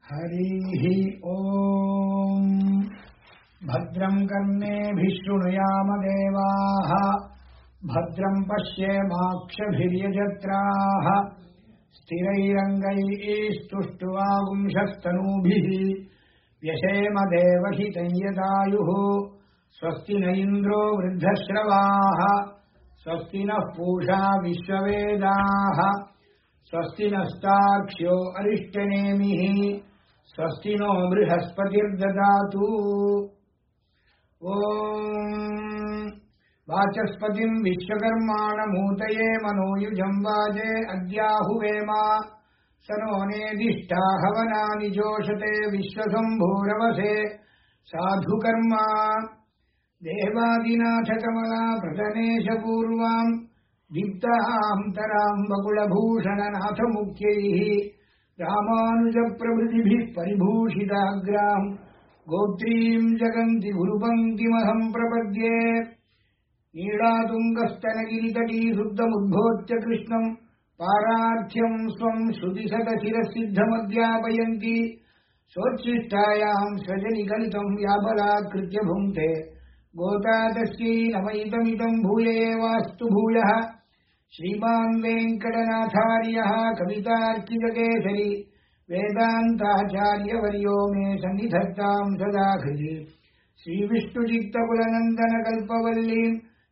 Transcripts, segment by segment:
हरिः ॐ भद्रम् कर्णेभिः शृणुयाम देवाः भद्रम् पश्येमाक्षभिर्यजत्राः स्थिरैरङ्गैस्तुष्टुवागुंशस्तनूभिः व्यशेम देवहितम् यदायुः स्वस्ति न इन्द्रो वृद्धश्रवाः स्वस्ति नः पूषा विश्ववेदाः स्वस्ति नस्ताक्ष्यो अरिष्टनेमिः स्वस्ति नो बृहस्पतिर्ददातु ॐ वाचस्पतिम् विश्वकर्माणमूतये मनोयुजम् वाजे अद्याहुवेम स नो नेदिष्टा हवनानि जोषते विश्वसम्भूरवसे साधुकर्मा देवादिनाथकमला प्रतनेशपूर्वाम् दीप्तान्तराम् बकुलभूषणनाथमुख्यैः रामानुजप्रभृतिभिः परिभूषिताग्राम् गोत्रीम् जगन्ति गुरुपङ्क्तिमहम् प्रपद्ये नीलातुङ्गस्तनगिरितटी शुद्धमुद्भोच्य कृष्णम् पारार्थ्यम् स्वम् श्रुतिशतशिरसिद्धमध्यापयन्ति सोच्छिष्टायाम् स्वजनिकलितम् याबलाकृत्य भुङ्क्ते गोता तस्यै नमैतमिदम् भूय एवास्तु भूयः श्रीमान् वेङ्कटनाथार्यः कवितार्कितकेसरि वेदान्ताचार्यवर्यो मे सन्निधत्ताम् सदा हृदि श्रीविष्णुचित्तकुलनन्दनकल्पवल्लीम्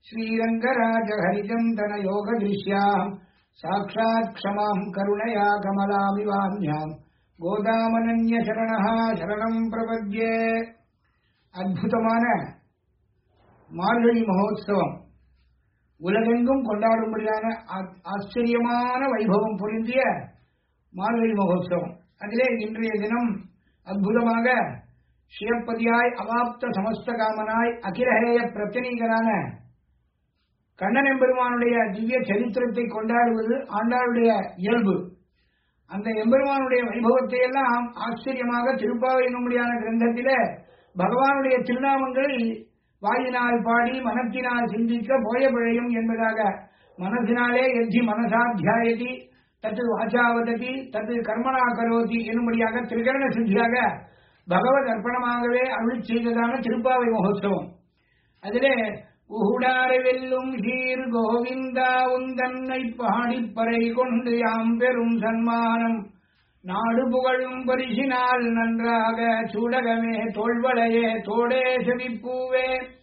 श्रीरङ्गराजहरिचन्दनयोगदृश्याम् साक्षात् क्षमाम् करुणया कमलामिवान्याम् गोदामनन्यशरणः शरणम् प्रपद्ये அற்புதமான மார்கழி மகோத்சவம் உலகெங்கும் கொண்டாடும்படியான ஆச்சரியமான வைபவம் பொருந்திய மார்கழி மகோத்சவம் அதிலே இன்றைய தினம் அற்புதமாக சிவப்பதியாய் அவாப்த சமஸ்த காமனாய் அகிரஹேய பிரச்சனைகளான கண்ணன் எம்பெருமானுடைய திவ்ய சரித்திரத்தை கொண்டாடுவது ஆண்டாளுடைய இயல்பு அந்த எம்பெருமானுடைய வைபவத்தை எல்லாம் ஆச்சரியமாக திருப்பாவை என்னும்படியான கிரந்தத்திலே பகவானுடைய திருநாமங்களை வாயினால் பாடி மனத்தினால் சிந்திக்க போய பிழையும் என்பதாக மனசினாலே எத்தி மனசாத்தியாயதி தத்து வாச்சாவததி தத்து கர்மனா கரோதி என்னும்படியாக திரிகரண சித்தியாக பகவத் அர்ப்பணமாகவே அருள் செய்ததான திருப்பாவை மகோத்சவம் அதிலே உகுடாரை வெல்லும் சீர் கோவிந்தா உந்தன்னை பாடிப்பறை கொண்டு யாம் பெரும் சன்மானம் நாடு புகழும் பரிசினால் நன்றாக சூடகமே தோல்வளையே தோடே செவிப்பூவே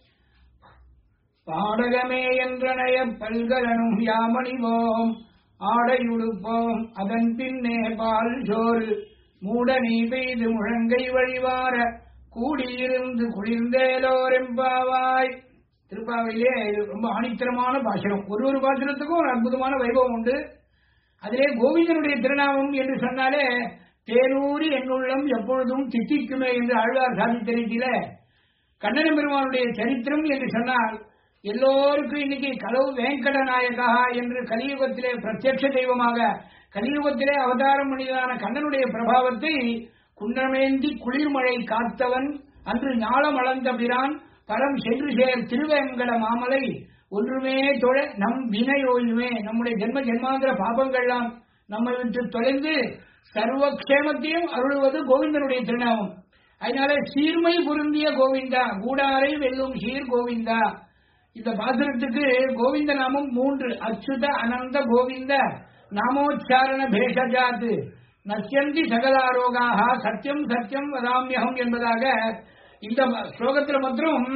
பாடகமே என்றனைய பல்கலனும் யாமணிவோம் ஆடையுடுப்போம் அதன் பின்னே பால் சோறு மூட நீ பெய்து முழங்கை வழிவார கூடியிருந்து குளிர்ந்தேலோரெம்பாவாய் திருப்பாவையிலே ரொம்ப ஆணித்தரமான பாசனம் ஒரு ஒரு பாசனத்துக்கும் ஒரு அற்புதமான வைபவம் உண்டு அதிலே கோவிந்தனுடைய திருநாமம் என்று சொன்னாலே தேனூரி என்னுள்ளம் எப்பொழுதும் தித்திக்குமே என்று ஆழ்வார் சாதித்தரித்தில கண்ணன பெருமானுடைய சரித்திரம் என்று சொன்னால் எல்லோருக்கும் இன்னைக்கு கலவு வேங்கட நாயகா என்று கலியுகத்திலே பிரத்யட்ச தெய்வமாக கலியுகத்திலே அவதாரம் பண்ணியதான கண்ணனுடைய பிரபாவத்தை குன்றமேந்தி குளிர்மழை காத்தவன் அன்று ஞாலம் அளந்த பிரான் பரம் சென்று சேர் திருவேங்கட மாமலை ஒன்றுமே தொழ நம் வினையோயுமே நம்முடைய ஜென்ம ஜென்மாந்திர பாபங்கள்லாம் நம்மை விட்டு தொலைந்து சர்வக்ஷேமத்தையும் அருள்வது கோவிந்தனுடைய திருநாமம் அதனால சீர்மை பொருந்திய கோவிந்தா கூடாரை வெல்லும் சீர் கோவிந்தா இந்த பாசுரத்துக்கு கோவிந்த நாமம் மூன்று அச்சுத அனந்த கோவிந்த நாமோச்சாரண பேஷஜாத் நசியந்தி சகலாரோகாக சத்தியம் சத்தியம் வதாமியகம் என்பதாக இந்த ஸ்லோகத்தில் மாத்திரம்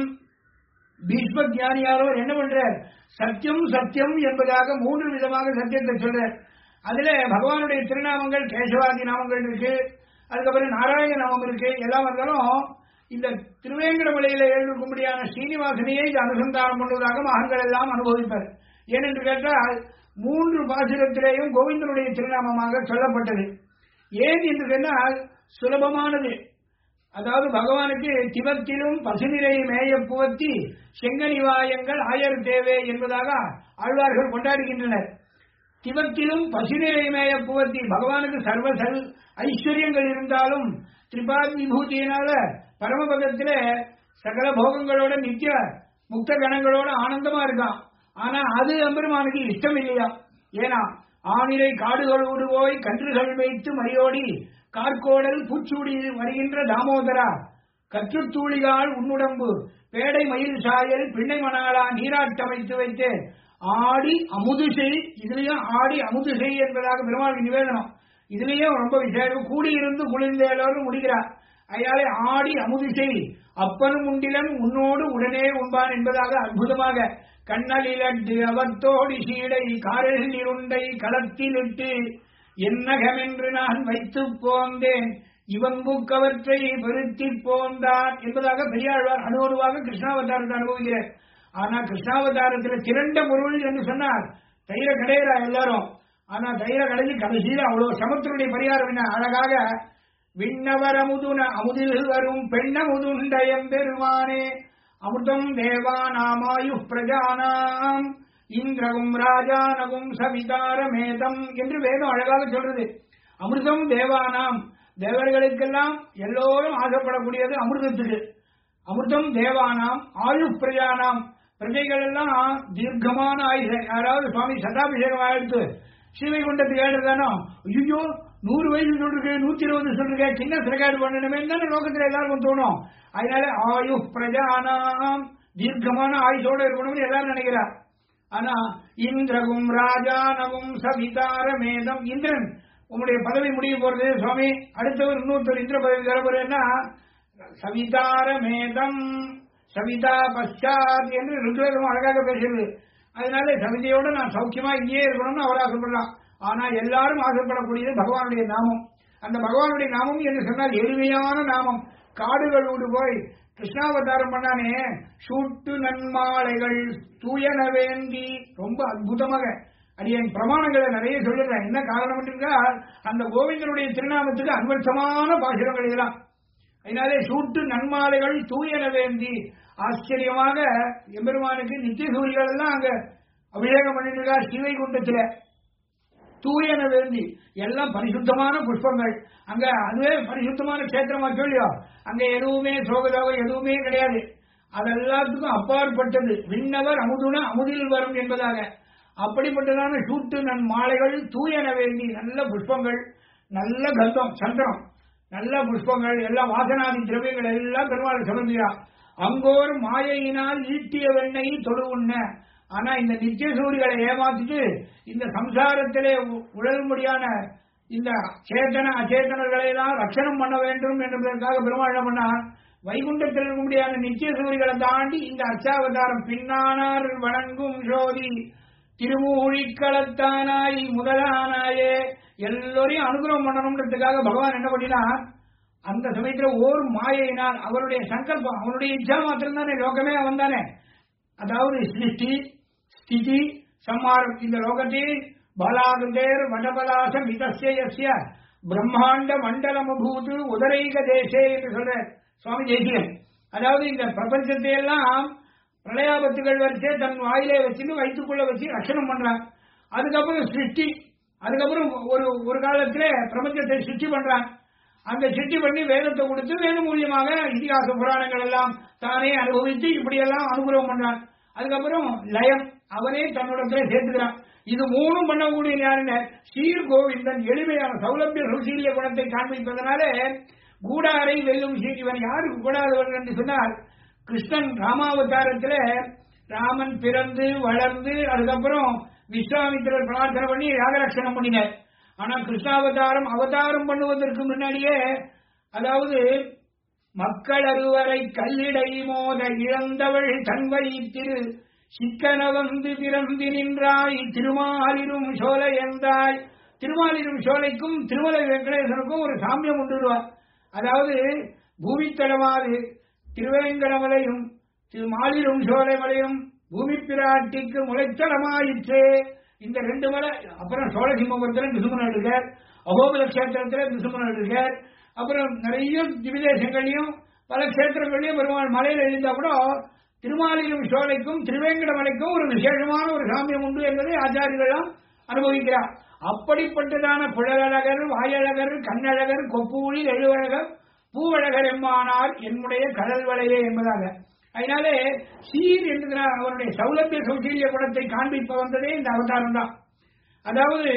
பீஷ்ம ஞானியாரவர் என்ன பண்றார் சத்தியம் சத்தியம் என்பதாக மூன்று விதமாக சத்தியத்தை சொல்றார் அதுல பகவானுடைய திருநாமங்கள் கேசவாதி நாமங்கள் இருக்கு அதுக்கப்புறம் நாராயண நாமம் இருக்கு எல்லாம் இருந்தாலும் இந்த திருவேங்கடமலையில எழுதும்படியான ஸ்ரீனிவாசனையை இது அனுசந்தானம் பண்ணுவதாக மகன்கள் எல்லாம் அனுபவிப்பர் ஏனென்று கேட்டால் மூன்று பாசுரத்திலேயும் கோவிந்தனுடைய திருநாமமாக சொல்லப்பட்டது ஏன் என்று சொன்னால் சுலபமானது அதாவது பகவானுக்கு திவத்திலும் பசுநிலை மேய புவத்தி செங்கனிவாயங்கள் ஆயர் தேவை என்பதாக ஆழ்வார்கள் கொண்டாடுகின்றனர் திவத்திலும் பசுநிலை மேய புவத்தி பகவானுக்கு சர்வ சல் ஐஸ்வர்யங்கள் இருந்தாலும் திரிபாத் விபூதியினால பரமபதத்தில சகல போகங்களோட நித்திய முக்த கணங்களோட ஆனந்தமா இருக்கான் ஆனா அது எம்பெருமானுக்கு இஷ்டம் இல்லையா ஏன்னா ஆனிரை காடுகளோடு போய் கன்றுகள் வைத்து மரியோடி கார்கோடல் பூச்சூடி வருகின்ற தாமோதரா கற்றுத்தூளிகால் உன்னுடம்பு பேடை மயில் சாயல் பிள்ளை மணாலா நீராட்டமைத்து வைத்து ஆடி அமுதுசை இதுலயும் ஆடி அமுதுசை என்பதாக பெருமாளுக்கு நிவேதனம் இதுலயும் ரொம்ப விசேஷம் கூடியிருந்து குளிர்ந்தேலோடு முடிகிறார் அதனாலே ஆடி அமுதிசை அப்பனும் உண்டிலன் உன்னோடு உடனே உண்பான் என்பதாக அற்புதமாக கண்ணலிலட்டு அவத்தோடி சீடை காரில் இருண்டை களத்திலிட்டு என்னகமென்று நான் வைத்து போந்தேன் இவன் புக்கவற்றை பெருத்தி போந்தான் என்பதாக பெரியாழ்வார் அனுபவமாக கிருஷ்ணாவதாரத்தை அனுபவிக்கிறார் ஆனா கிருஷ்ணாவதாரத்தில் திரண்ட பொருள் என்று சொன்னார் தயிர கடையிறா எல்லாரும் ஆனா தயிர கடைஞ்சி கடைசியில் அவ்வளவு சமுத்திரனுடைய பரிகாரம் என்ன அழகாக விண்ணவர் அமுதுன அமுதில் வரும் பெண்ணமுதுண்டயம் பெருமானே அமுதம் தேவானாமாயு பிரஜானாம் இந்திரகும் ராஜானகும் சவிதாரமேதம் என்று வேதம் அழகாக சொல்றது அமிர்தம் தேவானாம் தேவர்களுக்கெல்லாம் எல்லோரும் ஆசைப்படக்கூடியது அமிர்தத்துக்கு அமிர்தம் தேவானாம் ஆயு பிரஜானாம் பிரஜைகள் எல்லாம் தீர்க்கமான ஆயுத யாராவது சுவாமி சதாபிஷேகம் ஆயிடுத்து ஸ்ரீவைகுண்டத்துக்கு ஏழுதானோ ஐயோ நூறு வயசு சொல்லிருக்கு நூத்தி இருபது சொல்லிருக்க சின்ன சிறகாடு பண்ணணுமே தானே லோகத்துல எல்லாருக்கும் தோணும் அதனால ஆயு பிரஜானாம் தீர்க்கமான ஆயுஷோட இருக்கணும்னு எல்லாரும் நினைக்கிறார் ஆனா இந்திரகும் ராஜானகும் சவிதாரமேதம் இந்திரன் உங்களுடைய பதவி முடிய போறது சுவாமி அடுத்தவர் இன்னொருத்தர் இந்திர பதவி தரப்படுறேன்னா சவிதாரமேதம் சவிதா பஷாத் என்று ருத்வேதம் அழகாக பேசுறது அதனால சவிதையோட நான் சௌக்கியமா இங்கேயே இருக்கணும்னு அவர் ஆசைப்படலாம் ஆனா எல்லாரும் ஆசைப்படக்கூடியது பகவானுடைய நாமம் அந்த பகவானுடைய நாமம் என்று சொன்னால் எளிமையான நாமம் காடுகளோடு போய் கிருஷ்ணாவதாரம் பண்ணானே சூட்டு நன்மாலைகள் தூயன வேண்டி ரொம்ப அற்புதமாக அது என் பிரமாணங்களை நிறைய சொல்லிடுறேன் என்ன காரணம் என்றால் அந்த கோவிந்தனுடைய திருநாமத்துக்கு அன்வர்த்தமான பாசுரங்கள் இதெல்லாம் அதனாலே சூட்டு நன்மாலைகள் தூயன வேண்டி ஆச்சரியமாக எம்பெருமானுக்கு நித்திய சூரியர்கள் எல்லாம் அங்க அபிஷேகம் பண்ணிட்டு இருக்கார் ஸ்ரீவைகுண்டத்துல தூயன வேண்டி எல்லாம் பரிசுத்தமான புஷ்பங்கள் அங்க அதுவே பரிசுத்தமான கஷேத்திரமா சொல்லியோ அங்க எதுவுமே சோகதோகம் எதுவுமே கிடையாது அதெல்லாத்துக்கும் அப்பாற்பட்டது விண்ணவர் அமுதுன அமுதில் வரும் என்பதாக அப்படிப்பட்டதான சூட்டு நன் மாலைகள் தூயன வேண்டி நல்ல புஷ்பங்கள் நல்ல கந்தம் சந்திரம் நல்ல புஷ்பங்கள் எல்லாம் வாசனாதி திரவியங்கள் எல்லாம் பெருமாள் சுமந்துகிறார் அங்கோர் மாயையினால் ஈட்டிய வெண்ணெய் தொழு உண்ண ஆனா இந்த நித்திய சூரிகளை ஏமாத்திட்டு இந்த சம்சாரத்திலே உழலும்படியான இந்த சேத்தன அச்சேதனர்களை எல்லாம் ரட்சணம் பண்ண வேண்டும் என்பதற்காக பெருமாள் என்ன பண்ணார் வைகுண்டத்தில் இருக்கக்கூடியான நித்திய சூரிகளை தாண்டி இந்த அச்சாவதாரம் பின்னானார் வணங்கும் ஜோதி திருமூழிக்களத்தானாய் முதலானாயே எல்லோரையும் அனுகிரகம் பண்ணணும்ன்றதுக்காக பகவான் என்ன பண்ணினார் அந்த சமயத்துல ஓர் மாயையினால் அவருடைய சங்கல்பம் அவனுடைய இச்சா மாத்திரம் தானே லோகமே அவன் தானே அதாவது சிருஷ்டி ஸ்திதி சம்மாரம் இந்த லோகத்தில் பலாகுதேர் வடபலாசம் இதஸ்ய பிரம்மாண்ட மண்டலமபூது உதரைக தேசே என்று சொல்ற சுவாமி தேசியன் அதாவது இந்த பிரபஞ்சத்தை எல்லாம் பிரளயாபத்துகள் வரிசை தன் வாயிலே வச்சுட்டு வயிற்றுக்குள்ள வச்சு ரட்சணம் பண்றான் அதுக்கப்புறம் சிருஷ்டி அதுக்கப்புறம் ஒரு ஒரு காலத்துல பிரபஞ்சத்தை சிருஷ்டி பண்றான் அந்த சிருஷ்டி பண்ணி வேதத்தை கொடுத்து வேத மூலியமாக இதிகாச புராணங்கள் எல்லாம் தானே அனுபவித்து இப்படியெல்லாம் அனுகிரகம் பண்றான் அதுக்கப்புறம் லயம் அவனே தன்னிடத்துல சேர்த்துக்கிறான் இது மூணும் பண்ணக்கூடிய யாருன்னு ஸ்ரீர் கோவிந்தன் எளிமையான சௌலபிய சுசீலிய குணத்தை காண்பிப்பதனால கூடாரை வெல்லும் சீர் இவன் யாருக்கு கூடாதவன் என்று சொன்னால் கிருஷ்ணன் ராமாவதாரத்துல ராமன் பிறந்து வளர்ந்து அதுக்கப்புறம் விஸ்வாமித்திரர் பிரார்த்தனை பண்ணி யாகரட்சணம் பண்ணினார் ஆனா கிருஷ்ணாவதாரம் அவதாரம் பண்ணுவதற்கு முன்னாடியே அதாவது மக்கள் அறுவரை கல்லிடை மோத இழந்தவள் தன் வயிற்றிரு சிக்கன வந்து பிறந்து நின்றாய் திருமாலிரும் சோலை என்றாய் திருமாலிரும் சோலைக்கும் திருமலை வெங்கடேசனுக்கும் ஒரு சாமியம் உண்டுடுவார் அதாவது பூமித்தளமாது திருவேங்கடமலையும் மாலிரும் சோலை மலையும் பூமி பிராட்டிக்கு முளைத்தளமாயிற்றே இந்த ரெண்டு மலை அப்புறம் சோழசிம்மபுரத்தில் நிசுமன் இருக்கார் அகோபல கஷேத்திரத்தில் நிசுமன் இருக்கார் அப்புறம் நிறைய திவிதேசங்களையும் பல கஷேத்திரங்களையும் பெருமாள் மலையில் எழுந்தா கூட திருமாலிரும் சோலைக்கும் திருவேங்கடமலைக்கும் ஒரு விசேஷமான ஒரு சாமியம் உண்டு என்பதை ஆச்சாரியர்களும் அனுபவிக்கிறார் அப்படிப்பட்டதான புழலழகர் வாயழகர் கண்ணழகர் கொப்பூழி எழுவழகர் பூவழகர் எம்மானார் என்னுடைய கடல் வளையே என்பதாக அதனாலே சீர் என்கிறார் அவருடைய சௌலபிய சௌசீல்ய குணத்தை காண்பிப்ப வந்ததே இந்த அவதாரம் தான் அதாவது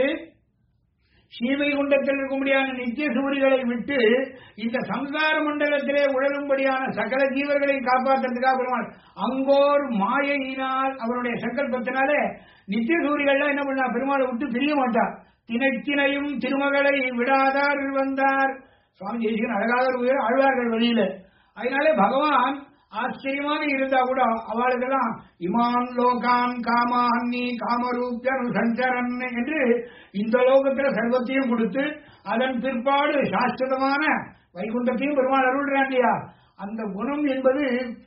ஸ்ரீவைகுண்டத்தில் இருக்கும்படியான நித்திய சூரிகளை விட்டு இந்த சம்சார மண்டலத்திலே உழலும்படியான சகல ஜீவர்களை காப்பாற்றுறதுக்காக பெருமாள் அங்கோர் மாயையினால் அவருடைய சங்கல்பத்தினாலே நித்திய சூரிகள்லாம் என்ன பண்ணா பெருமாளை விட்டு பிரிய மாட்டார் தினைத்தினையும் திருமகளை விடாதார் வந்தார் சுவாமி தேசிகன் அழகாக உயர் ஆழ்வார்கள் வழியில அதனாலே பகவான் ஆச்சரியமாக இருந்தா கூட அவளுக்கெல்லாம் இமான் லோகான் காமான் நீ காமரூப்யனு சஞ்சரன் என்று இந்த லோகத்துல சர்வத்தையும் கொடுத்து அதன் பிற்பாடு சாஸ்வதமான வைகுண்டத்தையும் பெருமாள் அருள்றான் இல்லையா அந்த குணம் என்பது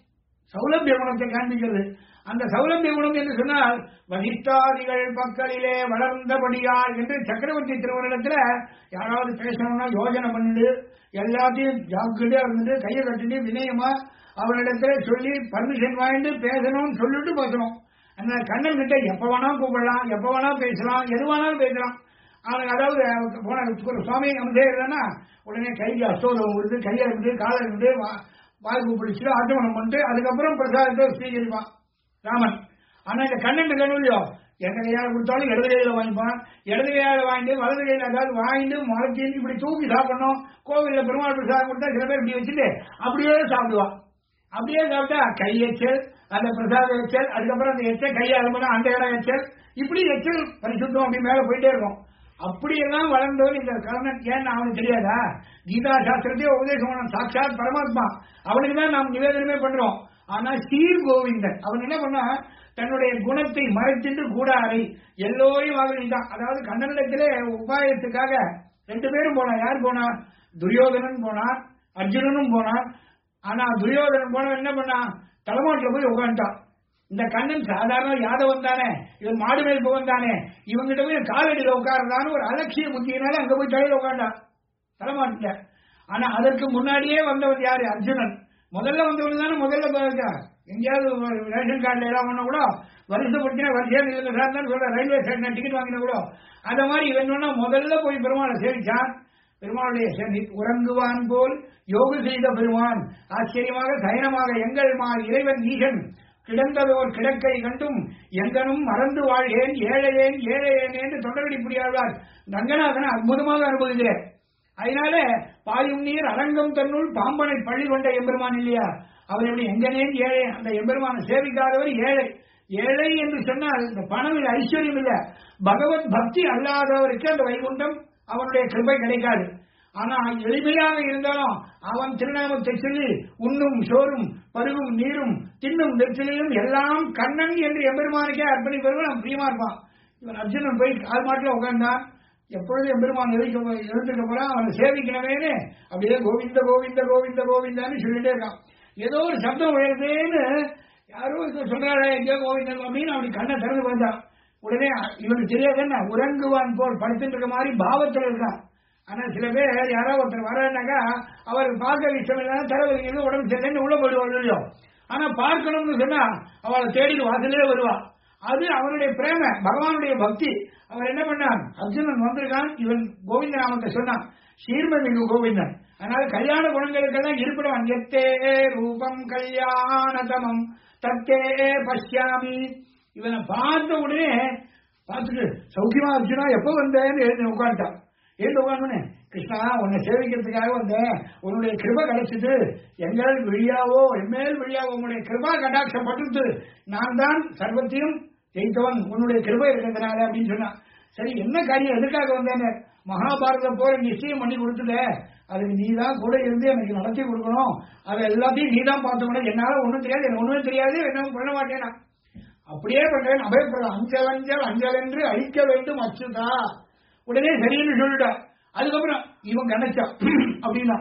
சௌலபிய குணத்தை காண்பிக்கிறது அந்த சௌலபிய குணம் என்று சொன்னால் வசிஷ்டாதிகள் பக்கலிலே வளர்ந்தபடியால் என்று சக்கரவர்த்தி திருவரிடத்துல யாராவது பேசணும்னா யோஜனை பண்ணிட்டு எல்லாத்தையும் ஜாக்கிரதையா இருந்துட்டு கையை கட்டிட்டு வினயமா அவரிடத்துல சொல்லி பர்மிஷன் வாங்கிட்டு பேசணும்னு சொல்லிட்டு பேசணும் அந்த கண்ணன் கிட்ட எப்ப வேணா கூப்பிடலாம் எப்ப வேணா பேசலாம் எது வேணாலும் பேசலாம் அவனுக்கு அதாவது அவனுக்கு போன ஒரு சுவாமி அம்சே இருந்தானா உடனே கைக்கு அஸ்தோதம் கொடுத்து கையை இருந்து காலை இருந்து வாய்ப்பு பிடிச்சிட்டு ஆட்டமனம் பண்ணிட்டு அதுக்கப்புறம் பிரசாதத்தை ஸ்வீகரிப்பான் ராமன் ஆனா இந்த கண்ணன் இருக்கணும் இல்லையோ எந்த கையால கொடுத்தாலும் இடது கையில வாங்கிப்பான் இடது கையால வாங்கிட்டு வலது கையில ஏதாவது வாங்கிட்டு முளைச்சி இப்படி தூக்கி சாப்பிடணும் கோவில்ல பெருமாள் பிரசாதம் கொடுத்தா சில பேர் இப்படி வச்சுட்டு அப்படியே சாப்பிடுவான் அப்படியே சாப்பிட்டா கை எச்சல் அந்த பிரசாத எச்சல் அதுக்கப்புறம் அந்த எச்சல் கையை அலுமனா அந்த இடம் எச்சல் இப்படி எச்சல் பரிசுத்தம் அப்படி மேல போயிட்டே இருக்கும் அப்படியெல்லாம் வளர்ந்தவன் இந்த கர்ணன் ஏன்னு அவனுக்கு தெரியாதா கீதா சாஸ்திரத்தையே உபதேசம் பண்ண சாட்சாத் பரமாத்மா அவனுக்கு தான் நாம் நிவேதனமே பண்றோம் ஆனா சீர் கோவிந்தன் அவன் என்ன பண்ணா தன்னுடைய குணத்தை மறைச்சிட்டு கூடாரை எல்லோரையும் வாங்கிட்டான் அதாவது கண்ணனிடத்திலே உபாயத்துக்காக ரெண்டு பேரும் போனா யார் போனா துரியோதனன் போனான் அர்ஜுனனும் போனான் ஆனா துரியோதனன் போன என்ன பண்ணான் தலைமாட்டில் போய் உட்காந்துட்டான் இந்த கண்ணன் சாதாரண யாதவன் தானே இவன் மாடு மேய்ப்பவன் தானே இவங்கிட்ட போய் காலடியில் உட்கார்றான்னு ஒரு அலட்சிய புத்தியினால அங்க போய் தலையில உட்காண்டான் தலைமாட்டில ஆனா அதற்கு முன்னாடியே வந்தவன் யாரு அர்ஜுனன் முதல்ல வந்தவன் தானே முதல்ல பாருங்க எங்கேயாவது ஒரு ரேஷன் கார்டுல எல்லாம் பண்ண கூட வருஷப்படுத்தினா வரிசையா நிலுங்க சார் தான் சொல்ற ரயில்வே ஸ்டேஷன் டிக்கெட் வாங்கின கூட அந்த மாதிரி இவன் சொன்னா முதல்ல போய் பெருமாளை சேவிச்சான் பெருமாளுடைய சன்னி உறங்குவான் போல் யோகு செய்த பெருமான் ஆச்சரியமாக சயனமாக எங்கள் மா இறைவன் ஈகன் கிடந்ததோர் கிடக்கை கண்டும் எங்கனும் மறந்து வாழ்கேன் ஏழையேன் ஏழையேன் என்று தொண்டரடி புரியாழ்வார் ரங்கநாதன் அற்புதமாக அனுபவிக்கிறேன் அதனால பாயும் நீர் அரங்கம் தன்னுள் பாம்பனை பள்ளி கொண்ட எம்பெருமான் இல்லையா அவர் எப்படி எங்கனேன் ஏழை அந்த எம்பெருமானை சேவிக்காதவர் ஏழை ஏழை என்று சொன்னால் இந்த பணம் இல்லை ஐஸ்வர்யம் இல்ல பகவத் பக்தி அல்லாதவருக்கு அந்த வைகுண்டம் அவனுடைய கிருபை கிடைக்காது ஆனா எளிமையாக இருந்தாலும் அவன் திருநாமத்தை சொல்லி உண்ணும் சோறும் பருகும் நீரும் தின்னும் நெற்றிலையும் எல்லாம் கண்ணன் என்று எம்பெருமானுக்கே அர்ப்பணிப்பவர்கள் அவன் பிரியமா இருப்பான் இவன் அர்ஜுனன் போய் கால் மாட்டில் உட்கார்ந்தான் எப்பொழுது எம்பெருமான் எழுதிக்க எழுந்துக்க போறான் அவனை சேவிக்கணுமேனு அப்படியே கோவிந்த கோவிந்த கோவிந்த கோவிந்தான்னு சொல்லிட்டே இருக்கான் ஏதோ ஒரு சப்தம் உயர்ந்தேன்னு யாரோ இதை சொல்றாரே எங்கேயோ கோவிந்தன் அப்படின்னு அப்படி கண்ணை திறந்து பார்த்தான் உடனே இவனுக்கு தெரியாது என்ன உறங்குவான் போல் படுத்துட்டு இருக்க மாதிரி பாவத்தில் இருக்கான் ஆனா சில பேர் யாரோ ஒருத்தர் வர்றாருனாக்கா அவர் பார்க்க இஷ்டம் இல்லைன்னா தலைவலிங்க உடம்பு சரியில்லைன்னு உள்ள போயிடுவாள் இல்லையோ ஆனா பார்க்கணும்னு சொன்னா அவளை தேடி வாசலே வருவா அது அவனுடைய பிரேம பகவானுடைய பக்தி அவர் என்ன பண்ணான் அர்ஜுனன் வந்திருக்கான் இவன் கோவிந்த நாமத்தை சொன்னான் சீர்மமிகு கோவிந்தன் அதனால கல்யாண குணங்களுக்கெல்லாம் இருப்பிடம் எத்தே ரூபம் கல்யாணதமம் தத்தே பஷ்யாமி இவனை பார்த்த உடனே பார்த்துட்டு சௌக்கியமா அர்ஜுனா எப்போ வந்தேன்னு எழுதி உட்காந்துட்டான் எழுந்து உட்காந்து கிருஷ்ணா உன்னை சேவிக்கிறதுக்காக வந்தேன் உன்னுடைய கிருப கிடைச்சிட்டு எங்கள் விழியாவோ எம்மேல் விழியாவோ உன்னுடைய கிருபா கடாட்சம் பட்டுட்டு நான் தான் சர்வத்தையும் ஜெயித்தவன் உன்னுடைய கிருபை இருக்கிறதுனால அப்படின்னு சொன்னான் சரி என்ன காரியம் எதுக்காக வந்தேன்னு மகாபாரத போற நிச்சயம் பண்ணி கொடுத்துட்ட அதுக்கு நீ தான் கூட இருந்து எனக்கு நடத்தி கொடுக்கணும் அதை எல்லாத்தையும் நீ தான் பார்த்துக்கணும் என்னால ஒண்ணும் தெரியாது எனக்கு ஒண்ணுமே தெரியாது என்ன பண்ண மாட்டேனா அப்படியே பண்றேன் அபயப்படம் அஞ்சல் அஞ்சல் அஞ்சல் என்று அழிக்க வேண்டும் அச்சுதா உடனே சரின்னு சொல்லிட்டா அதுக்கப்புறம் இவன் கணச்சான் அப்படின்னா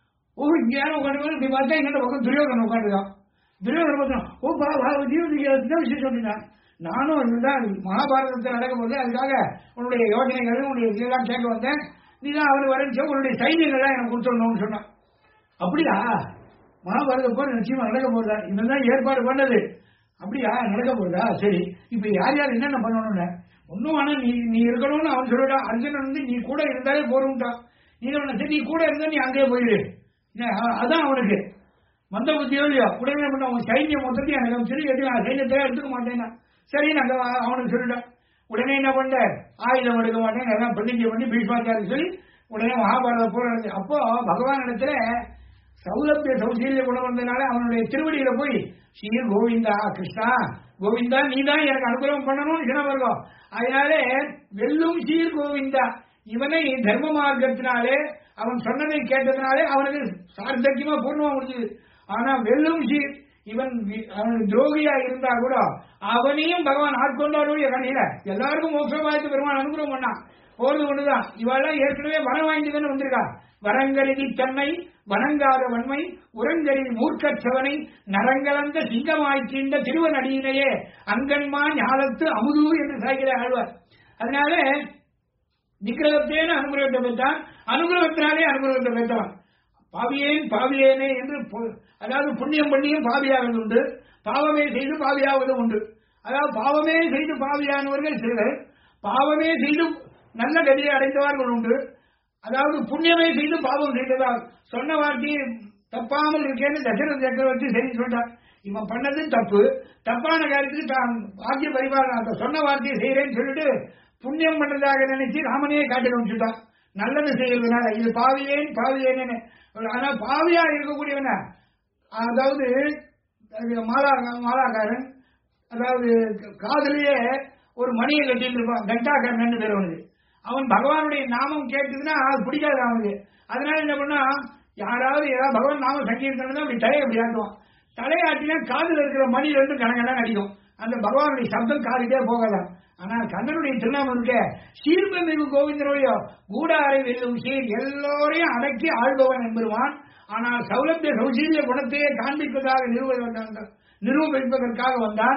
ஓ இங்க யாரும் உட்காந்து இப்படி பார்த்தா எங்கிட்ட பக்கம் துரியோகன் உட்காந்துருக்கான் துரியோகன் பார்த்தா ஓ பா பா ஜீவன் விஷயம் சொல்லினான் நானும் இதுதான் மகாபாரதத்தில் நடக்கும் போது அதுக்காக உன்னுடைய யோசனைகள் உன்னுடைய இதெல்லாம் கேட்க வந்தேன் நீ தான் அவனுக்கு வரஞ்சோ உன்னுடைய சைன்யங்கள்லாம் எனக்கு கொடுத்துடணும்னு சொன்னான் அப்படியா மகாபாரத போர் நிச்சயமா நடக்க போகுதா தான் ஏற்பாடு பண்ணது அப்படியா நடக்க போகுதா சரி இப்ப யார் யார் என்னென்ன பண்ணணும்னு ஒன்னும் ஆனா நீ நீ இருக்கணும்னு அவன் சொல்லிட்டான் அர்ஜுனன் வந்து நீ கூட இருந்தாலே போரும்ட்டான் நீ அவனை சரி நீ கூட இருந்தா நீ அங்கேயே போயிடு அதான் அவனுக்கு மந்த புத்தியோ இல்லையோ உடனே பண்ண அவன் சைன்யம் மொத்தத்தையும் எனக்கு சரி எதுவும் சைன்யத்தை எடுத்துக்க மாட்டேன்னா சரி நாங்க அவனுக்கு சொல்லிட்டோம் உடனே என்ன பண்ண ஆயுதம் எடுக்க மாட்டேன் எல்லாம் பிரதிஜை பண்ணி பீஷ்மாச்சாரி சொல்லி உடனே மகாபாரத போர் நடந்து அப்போ பகவான் இடத்துல சௌலபிய சௌசீல்ய குணம் வந்ததுனால அவனுடைய திருவடியில போய் ஸ்ரீ கோவிந்தா கிருஷ்ணா கோவிந்தா நீ தான் எனக்கு அனுகிரகம் பண்ணணும்னு சினவர்கம் அதனாலே வெல்லும் சீர் கோவிந்தா இவனை தர்ம மார்க்கத்தினாலே அவன் சொன்னதை கேட்டதுனாலே அவனுக்கு சார்த்தக்கியமா பூர்ணமா முடிஞ்சது ஆனா வெல்லும் சீர் இவன் வி- அவன் துரோகியா இருந்தா கூட அவனையும் பகவான் ஆட்கொண்டாருடைய கண்ணில எல்லாருக்கும் மோட்சமாய்த்து பெருமான் அனுகிரகம் பண்ணான் போறது ஒண்ணுதான் இவெல்லாம் ஏற்கனவே வரம் வாங்கிட்டு வந்திருக்கா வரங்கருதி தன்னை வணங்காத வன்மை உரங்கரில் மூர்க்கச்சவனை நரங்கலந்த சிங்கமாய்க்கின்ற திருவனடியினையே அங்கன்மா ஞாலத்து அமுது என்று சாய்கிற ஆழ்வார் அதனால நிகிரகத்தேன அனுகிரகத்தை பெற்றான் அனுகிரகத்தினாலே அனுகிரகத்தை பெற்றவன் பாவியேன் பாவியேனே என்று பொ- அதாவது புண்ணியம் பண்ணியும் பாவியாவது உண்டு பாவமே செய்து பாவியாவது உண்டு அதாவது பாவமே செய்து பாவியானவர்கள் சிலர் பாவமே செய்து நல்ல கதியை அடைந்தவர்கள் உண்டு அதாவது புண்ணியமே செய்து பாவம் செய்ததால் சொன்ன வார்த்தையை தப்பாமல் இருக்கேன்னு தசரத சக்கரவர்த்தி சரி சொல்றார் இவன் பண்ணது தப்பு தப்பான காரியத்துக்கு தான் வாக்கிய பரிபாலனை சொன்ன வார்த்தையை செய்யறேன்னு சொல்லிட்டு புண்ணியம் பண்றதாக நினைச்சு ராமனையே காட்டி காமிச்சுட்டான் நல்லது செய்யறதுனால இது பாவியேன் பாவியேன்னு ஆனா பாவியா இருக்கக்கூடியவன அதாவது அது மாலா மாலாக்காரன் அதாவது காதலியே ஒரு மணியை கட்டிட்டு இருப்பான் கண்டாகரன் பேர் அவனுக்கு அவன் பகவானுடைய நாமம் கேட்டதுன்னா அது பிடிக்காது அவனுக்கு அதனால என்ன பண்ணா யாராவது ஏதாவது பகவான் நாம சங்கீர்த்தனம் தான் அப்படி தலையை அப்படி ஆட்டுவான் தலையாட்டினா காதுல இருக்கிற மணி ரெண்டும் கணக்கெல்லாம் அடிக்கும் அந்த பகவானுடைய சப்தம் காதுக்கே போகலாம் ஆனா கண்ணனுடைய திருநாமம் இருக்க சீர்பமிகு கோவிந்தனுடைய கூடாரை வெல்லும் சீர் எல்லோரையும் அடக்கி ஆள்பவன் என்பருவான் ஆனால் சௌலபிய சௌசீல்ய குணத்தையே காண்பிப்பதாக நிறுவ நிரூபிப்பதற்காக வந்தான்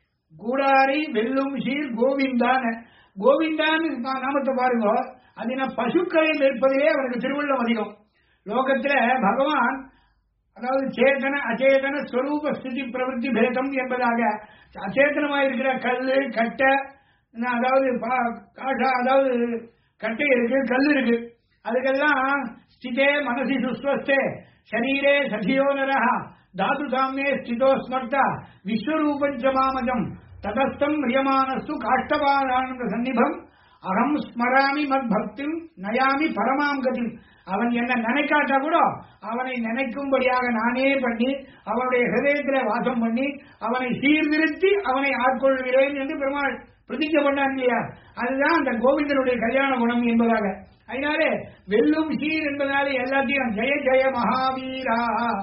கூடாரை வெல்லும் சீர் கோவிந்தான் கோவிந்தான்னு பா- நாமத்தை பாருங்க அது என்ன பசுக்களை மேற்பதிலே அவனுக்கு திருவள்ளம் அதிகம் லோகத்துல பகவான் அதாவது சேதன அச்சேதன ஸ்வரூப ஸ்திதி பிரவൃத்தி பேதம் என்பதாக அச்சேதனமா இருக்கிற கல்லு கட்டை என்ன அதாவது பா- காஷா அதாவது கட்டை இருக்கு கல் இருக்கு அதுக்கெல்லாம் ஸ்திதே மனசி சுஸ்வஸ்தே சரீரே சதியோ நரஹ தாது சாமியே ஸ்திதோ ஸ்மர்த்தா விஸ்வரூபஞ்ச மாமஜம் ததஸ்தம் ரியமானஸ்து காஷ்டபாதானந்த சந்நிபம் அகம் ஸ்மராமி மத் பக்திம் நயாமி பரமாம் கதிம் அவன் என்ன நினைக்காட்டா கூட அவனை நினைக்கும்படியாக நானே பண்ணி அவனுடைய ஹிருதயத்திலே வாசம் பண்ணி அவனை சீர்திருத்தி அவனை ஆட்கொள்கிறேன் என்று பெருமாள் பிரதிஜை பண்ணான் இல்லையா அதுதான் அந்த கோவிந்தனுடைய கல்யாண குணம் என்பதாக அதனாலே வெல்லும் சீர் என்பதாலே எல்லாத்தையும் ஜெய ஜெய மகாவீரா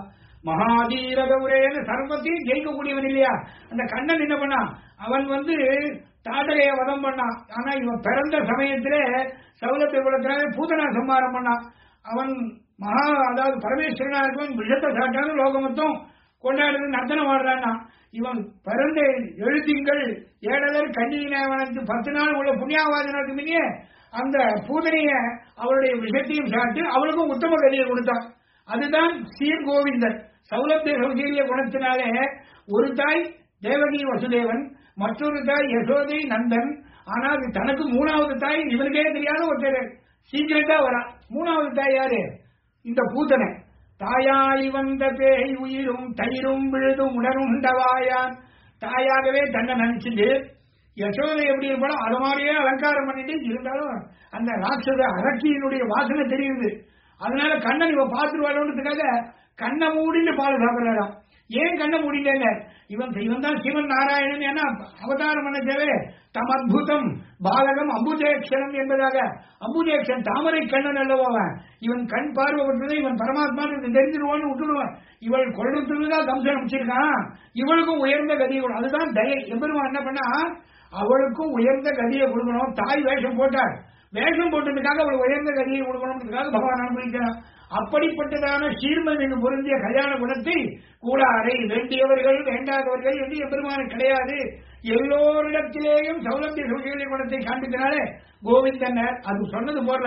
மகாதீர கௌரேன்னு சர்வத்தையும் ஜெயிக்கக்கூடியவன் இல்லையா அந்த கண்ணன் என்ன பண்ணான் அவன் வந்து தாடகைய வதம் பண்ணான் ஆனா இவன் பிறந்த சமயத்திலே சௌலத்தை குலத்தினாலே பூதனா சம்மாரம் பண்ணான் அவன் மகா அதாவது பரமேஸ்வரனா இருக்கவன் விஷத்தை சாட்டாலும் லோகம் மொத்தம் கொண்டாடுறது நர்த்தனம் ஆடுறான்னா இவன் பிறந்த எழுத்திங்கள் ஏழலர் கண்ணியினவனுக்கு பத்து நாள் உள்ள புண்ணியாவாதனுக்கு முன்னே அந்த பூதனைய அவளுடைய விஷத்தையும் சாப்பிட்டு அவளுக்கும் உத்தம கதியை கொடுத்தான் அதுதான் சீர் கோவிந்தன் சௌலபிய சௌசீரிய குணத்தினாலே ஒரு தாய் தேவகி வசுதேவன் மற்றொரு தாய் யசோதை நந்தன் ஆனால் இது தனக்கு மூணாவது தாய் இவனுக்கே தெரியாத ஒருத்தர் சீக்கிரட்டா வரா மூணாவது தாய் யாரு இந்த பூதனை தாயாய் வந்த பேய் உயிரும் தயிரும் விழுதும் உணருண்டவாயான் தாயாகவே தன்னை நினைச்சிட்டு யசோதை எப்படி இருப்பாலும் அது மாதிரியே அலங்காரம் பண்ணிட்டு இருந்தாலும் அந்த ராட்சத அரக்கியினுடைய வாசனை தெரியுது அதனால கண்ணன் இவ பார்த்துருவாளோன்றதுக்காக கண்ணை மூடிட்டு பால் சாப்பிடலாம் ஏன் கண்ணை மூடிட்டேங்க இவன் இவன் தான் சிவன் நாராயணன் ஏன்னா அவதாரம் பண்ண தேவை தம் அத்புதம் பாலகம் அம்புஜேக்ஷரம் என்பதாக அம்புஜேக்ஷன் தாமரை கண்ணன் அல்லவோ அவன் இவன் கண் பார்வை விட்டதை இவன் பரமாத்மா தெரிஞ்சிருவான்னு விட்டுடுவான் இவள் கொள்ளுறதுக்கு தான் தம்சம் அமைச்சிருக்கான் இவளுக்கும் உயர்ந்த கதியை கொடு அதுதான் தயை எம்பெருமான் என்ன பண்ணா அவளுக்கும் உயர்ந்த கதியை கொடுக்கணும் தாய் வேஷம் போட்டார் வேஷம் போட்டதுக்காக அவள் உயர்ந்த கதியை கொடுக்கணும்ன்றதுக்காக பகவான் அனுபவிக்கிறான் அப்படிப்பட்டதான சீர்மதிக்கு பொருந்திய கல்யாண குணத்தை கூடாரை வேண்டியவர்கள் வேண்டாதவர்கள் என்று எம்பெருமானு கிடையாது எல்லோரிடத்திலேயும் சௌலபிய சௌகரிய குணத்தை காண்பித்தனாலே கோவிந்தனர் அது சொன்னது போல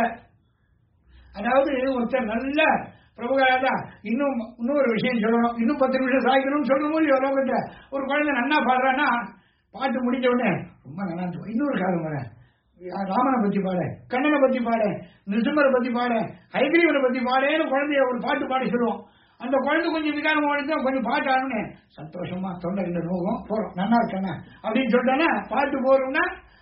அதாவது ஒருத்தர் நல்ல பிரபுகாரா இன்னும் இன்னொரு விஷயம் சொல்லணும் இன்னும் பத்து நிமிஷம் சாய்க்கணும்னு சொல்லணும் இல்லையோ லோகத்துல ஒரு குழந்தை நன்னா பாடுறான்னா பாட்டு முடிஞ்ச உடனே ரொம்ப நல்லா இருந்துச்சு. இன்னொரு காலம் வரேன் ராமனை பத்தி பாட கண்ணனை பத்தி பாட நிருசிம்மரை பத்தி பாட ஹைகிரீவனை பத்தி பாடேன்னு குழந்தைய ஒரு பாட்டு பாடி சொல்லுவோம் அந்த குழந்தை கொஞ்சம் விகாரம் ஓடிதான் கொஞ்சம் பாட்டு ஆடணுன்னு சந்தோஷமா தொண்டை கிட்ட நோகம் போறோம் நல்லா இருக்கண்ணா அப்படின்னு சொல்லிட்டானா பாட்டு போறோம்னா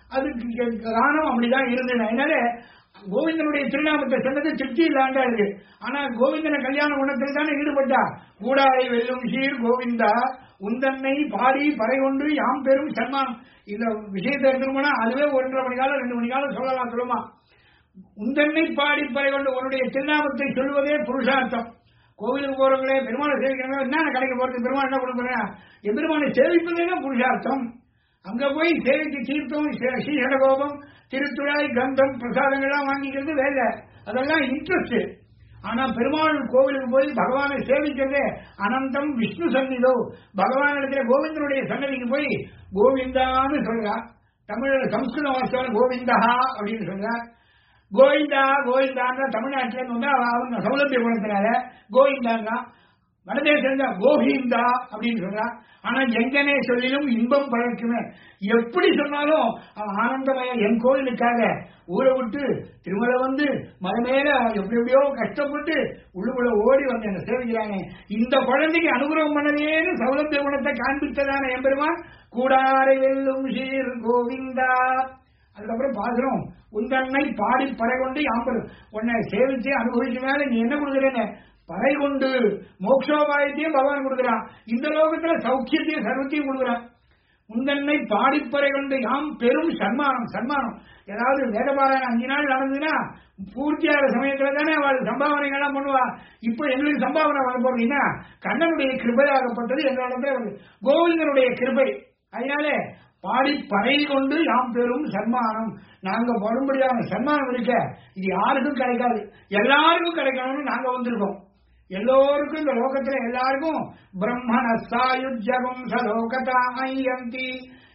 அதுக்கு காரணம் அப்படிதான் இருந்தது அதனால கோவிந்தனுடைய திருநாமத்தை சொன்னது திருப்தி இல்லாண்டா இருக்கு ஆனா கோவிந்தன கல்யாண குணத்தில் தானே ஈடுபட்டா கூடாரை வெல்லும் சீர் கோவிந்தா உந்தன்னை பாடி பறை கொண்டு யாம் பெரும் சன்மானம் இந்த விஷயத்தை எடுத்துக்கணும்னா அதுவே ஒன்றரை மணி காலம் ரெண்டு மணி காலம் சொல்லலாம் சொல்லுமா உந்தன்னை பாடி பறை கொண்டு உன்னுடைய திருநாமத்தை சொல்வதே புருஷார்த்தம் கோவிலுக்கு போறவங்களே பெருமாளை சேவிக்கிறவங்க என்ன கடைக்கு போறது பெருமாள் என்ன கொடுக்குறேன் எம்பெருமானை சேவிப்பதே தான் புருஷார்த்தம் அங்க போய் சேவிக்கு தீர்த்தம் ஸ்ரீ- ஸ்ரீஹடகோபம் திருத்துழாய் கந்தம் பிரசாதங்கள்லாம் வாங்கிக்கிறது வேலை அதெல்லாம் இன்ட்ரெஸ்ட் ஆனா பெருமாள் கோவிலுக்கு போய் பகவானை சேவிக்கிறதே அனந்தம் விஷ்ணு சந்நிதோ பகவான் இடத்துல கோவிந்தனுடைய சன்னதிக்கு போய் கோவிந்தான்னு சொல்றா தமிழ்ல சம்ஸ்கிருத வாசம் கோவிந்தா அப்படின்னு சொல்றா கோவிந்தா கோவிந்தான்னா தமிழ்நாட்டில இருந்து வந்து அவ- அவங்க சௌலபிய குணத்தினால கோவிந்தான்னா வடதேசம் இருந்தா கோவிந்தா அப்படின்னு சொல்றா ஆனா எங்கனே சொல்லிலும் இன்பம் பழக்குமே எப்படி சொன்னாலும் அவன் ஆனந்தமய என் கோயிலுக்காக ஊரை விட்டு திருமலை வந்து மலை மேல அவன் எப்படி எப்படியோ கஷ்டப்பட்டு உள்ளுக்குள்ள ஓடி வந்து என்ன சேவிக்கிறானே இந்த குழந்தைக்கு அனுகிரகம் பண்ணலேன்னு சௌலபிய குணத்தை காண்பித்ததான எம்பெருமான் கூடாரை வெல்லும் சீர் கோவிந்தா அதுக்கப்புறம் பாக்குறோம் உந்தன்னை பாடி பறை கொண்டு யாம்பரு உன்னை சேவிச்சு அனுபவிச்ச மேல நீ என்ன கொடுக்குறேன்னு பறை கொண்டு மோக்ஷோபாயத்தையும் பகவான் கொடுக்குறான் இந்த லோகத்துல சௌக்கியத்தையும் சர்வத்தையும் கொடுக்குறான் உந்தன்னை பாடிப்பறை கொண்டு யாம் பெரும் சன்மானம் சன்மானம் ஏதாவது வேதபாராயணம் அஞ்சு நாள் நடந்ததுன்னா பூர்த்தியாகிற சமயத்துல தானே அவள் சம்பாவனைகள்லாம் பண்ணுவா இப்போ எங்களுக்கு சம்பாவனை வர போறீங்கன்னா கண்ணனுடைய கிருபையாகப்பட்டது எங்களிடத்துல வருது கோவிந்தனுடைய கிருபை அதனாலே பாடி பறை கொண்டு யாம் பெரும் சன்மானம் நாங்க படும்படியான சன்மானம் இருக்க இது யாருக்கும் கிடைக்காது எல்லாருக்கும் கிடைக்கணும்னு நாங்க வந்திருக்கோம் எல்லோருக்கும் இந்த லோகத்துல எல்லாருக்கும் பிரம்மண சாயுஜ்யகம் சலோகதா ஐயந்தி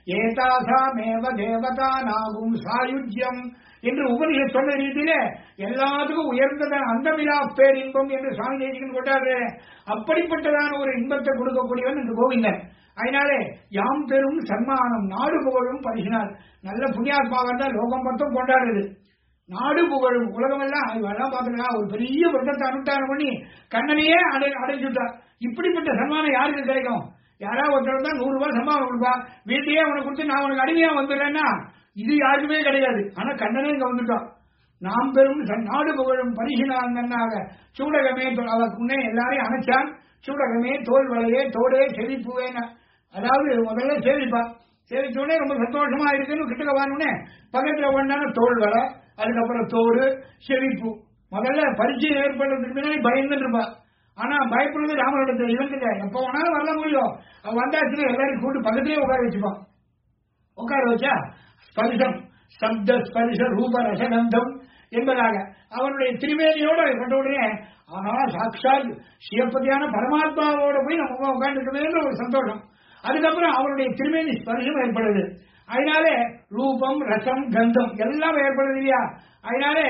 ஏதாசாமேவ தேவதா நாகும் சாயுஜ்யம் என்று உபனிஷத் சொன்ன ரீதியில எல்லாத்துக்கும் உயர்ந்ததான அந்தமிலா பேரின்பம் என்று சுவாமி தேசிகன் கொண்டாரு அப்படிப்பட்டதான ஒரு இன்பத்தை கொடுக்கக்கூடியவன் இந்த கோவிந்தன் அதனாலே யாம் பெரும் சன்மானம் நாடு புகழும் பரிசினார் நல்ல புண்ணியாத்மாவாக இருந்தால் லோகம் மட்டும் கொண்டாடுது நாடு புகழும் உலகம் எல்லாம் இவெல்லாம் பாத்துக்கலாம் ஒரு பெரிய விரதத்தை அனுஷ்டானம் பண்ணி கண்ணனையே அடை அடைஞ்சுட்டார் இப்படிப்பட்ட சன்மானம் யாருக்கு கிடைக்கும் யாராவது ஒருத்தர் தான் நூறு ரூபாய் சம்பாவனை கொடுப்பா வீட்டையே உனக்கு கொடுத்து நான் உனக்கு அடிமையா வந்துடுறேன்னா இது யாருக்குமே கிடையாது ஆனா கண்ணனே இங்க வந்துட்டான் நாம் பெரும் சன்- நாடு புகழும் பரிசினான் நன்னாக சூடகமே தோ- அவருக்கு முன்னே எல்லாரையும் அணைச்சான் சூடகமே தோல் வளையே தோடே செழிப்புவேன அதாவது முதல்ல சேவிப்பா சேவிச்ச உடனே ரொம்ப சந்தோஷமா இருக்குன்னு கிட்டக்க வாங்கினே பக்கத்துல ஒண்ணான தோல் வலை அதுக்கப்புறம் தோடு செழிப்பு முதல்ல பரிச்சை ஏற்படுறதுக்கு முன்னாடி பயந்துட்டு இருப்பா ஆனா பயப்படுறது ராமனிடத்துல இவன்கிட்ட எப்ப வேணாலும் வரல முடியும் அவன் வந்தாச்சுன்னா எல்லாரும் கூட்டு பக்கத்திலேயே உட்கார வச்சுப்பான் உட்கார வச்சா ஸ்பரிசம் சப்த ஸ்பரிச ரூப ரசகந்தம் என்பதாக அவனுடைய திருமேனியோட கண்ட உடனே ஆனா சாட்சாத் சிவப்பதியான பரமாத்மாவோட போய் நம்ம உட்காந்துருக்கணும்னு ஒரு சந்தோஷம் அதுக்கப்புறம் அவருடைய திருமேனி ஸ்பரிசம் ஏற்படுது அதனாலே ரூபம் ரசம் கந்தம் எல்லாம் ஏற்படுது இல்லையா அதனாலே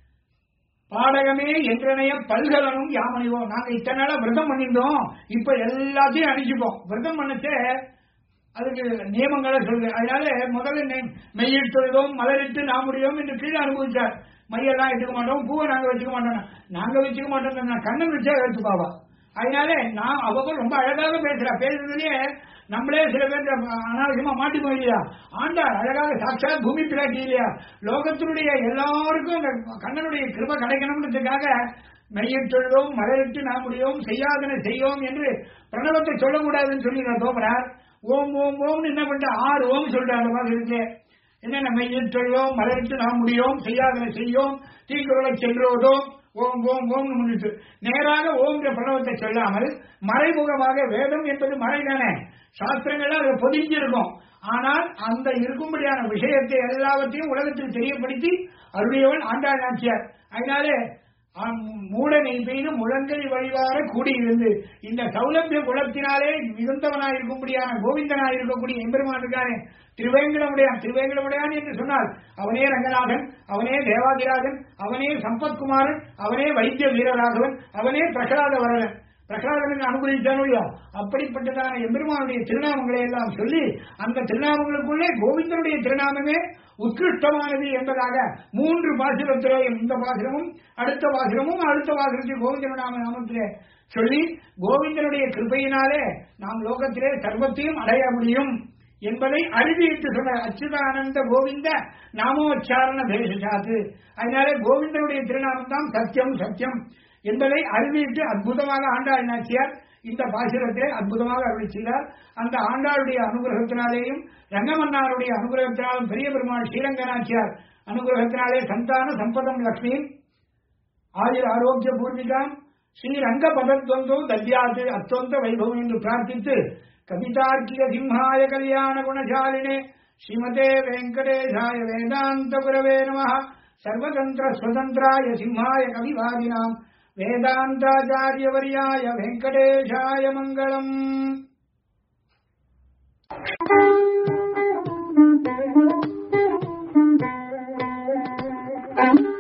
பாடகமே என்றனைய பல்கலனும் யாமணிவோம் நாங்க இத்தனை நாளா விரதம் பண்ணியிருந்தோம் இப்ப எல்லாத்தையும் அணிச்சுப்போம் விரதம் பண்ணச்சே அதுக்கு நியமங்களை சொல்லுது அதனால முதல்ல நெ- மெய்யிட்டுறதும் மலரிட்டு நாம் முடியும் என்று கீழே அனுபவிச்சார் மையெல்லாம் எடுக்க மாட்டோம் பூவை நாங்க வச்சுக்க மாட்டோம் நாங்க வச்சுக்க மாட்டோம் நான் கண்ணன் வச்சா எடுத்துப்பாவா அதனால நான் அவங்க ரொம்ப அழகாக பேசுறா பேசுறதுலயே நம்மளே சில பேர் அனாவசியமா மாட்டி போயிலையா ஆண்டாள் அழகாக சாட்சாத் பூமி பிராட்டி இல்லையா லோகத்தினுடைய எல்லாருக்கும் இந்த கண்ணனுடைய கிருப கிடைக்கணும்ன்றதுக்காக மெய்யிட்டொழுதோம் மலரிட்டு நாம் முடியும் செய்யாதன செய்யோம் என்று பிரணவத்தை சொல்லக்கூடாதுன்னு சொல்லி நான் தோமனார் ஓம் ஓம் ஓம்னு என்ன பண்ற ஆறு ஓம் சொல்றாங்க அந்த மாதிரி இருக்கு என்னென்ன மெய்யிட்டொழுதோம் மலரிட்டு நாம் முடியும் செய்யாதன செய்யோம் தீக்குறளை சென்றோதோம் ஓம் ஓம் ஓம்னு முன்னிட்டு நேராக ஓம்ன்ற பிரணவத்தை சொல்லாமல் மறைமுகமாக வேதம் என்பது மறைதானே சாஸ்திரங்கள் அதை பொதிஞ்சிருக்கும் ஆனால் அந்த இருக்கும்படியான விஷயத்தை எல்லாவற்றையும் உலகத்தில் தெரியப்படுத்தி அருளியவன் ஆண்டாள் நாச்சியார் அதனாலே ஆம், மூடனை பெய்து முழங்கை வழிவார கூடியிருந்து இந்த சௌலபிய குலத்தினாலே மிகுந்தவனாய் இருக்கும்படியான கோவிந்தனாய் இருக்கக்கூடிய எம்பெருமான் இருக்கானே திருவேங்கடமுடையான் திருவேங்கடமுடையான் என்று சொன்னால் அவனே ரங்கநாதன் அவனே தேவாதிராஜன் அவனே சம்பத்குமாரன் அவனே வைத்திய வீரராகவன் அவனே பிரகலாத வரதன் பிரகலாதனுக்கு அனுபவித்தானோ இல்லையோ அப்படிப்பட்டதான எம்பெருமானுடைய திருநாமங்களை எல்லாம் சொல்லி அந்த திருநாமங்களுக்குள்ளே கோவிந்தனுடைய திருநாமமே உத்கிருஷ்டமானது என்பதாக மூன்று பாசுரத்திலே இந்த பாசுரமும் அடுத்த பாசுரமும் அடுத்த பாசுரத்தில் கோவிந்தன நாம நாமத்திலே சொல்லி கோவிந்தனுடைய கிருபையினாலே நாம் லோகத்திலே சர்வத்தையும் அடைய முடியும் என்பதை அறுதியிட்டு சொன்ன அச்சுதானந்த கோவிந்த நாமோச்சாரண பேசாத்து அதனாலே கோவிந்தனுடைய திருநாமம் தான் சத்தியம் சத்தியம் என்பதை அறுதியிட்டு அற்புதமாக ஆண்டாள் நாச்சியார் இந்த பாசுரத்தை அற்புதமாக அருள் செய்தார் அந்த ஆண்டாளுடைய அனுகிரகத்தினாலேயும் ரங்கமன்னாருடைய அனுகிரகத்தினாலும் பெரிய பெருமாள் ஸ்ரீரங்கநாச்சியார் அனுகிரகத்தினாலே சந்தான சம்பதம் லக்ஷ்மி ஆயுர் ஆரோக்கிய பூர்விகாம் ஸ்ரீரங்க பதத்வந்தோ தத்யாது அத்வந்த வைபவம் என்று பிரார்த்தித்து கவிதார்க்கிக சிம்ஹாய கல்யாண குணசாலினே ஸ்ரீமதே வெங்கடேஷாய வேதாந்த குரவே நம சர்வதந்திர ஸ்வதந்திராய சிம்ஹாய கவிவாதினாம் வேதாந்தாச்சாரியவரியாய வெங்கடேஷாய மங்களம் Thank you.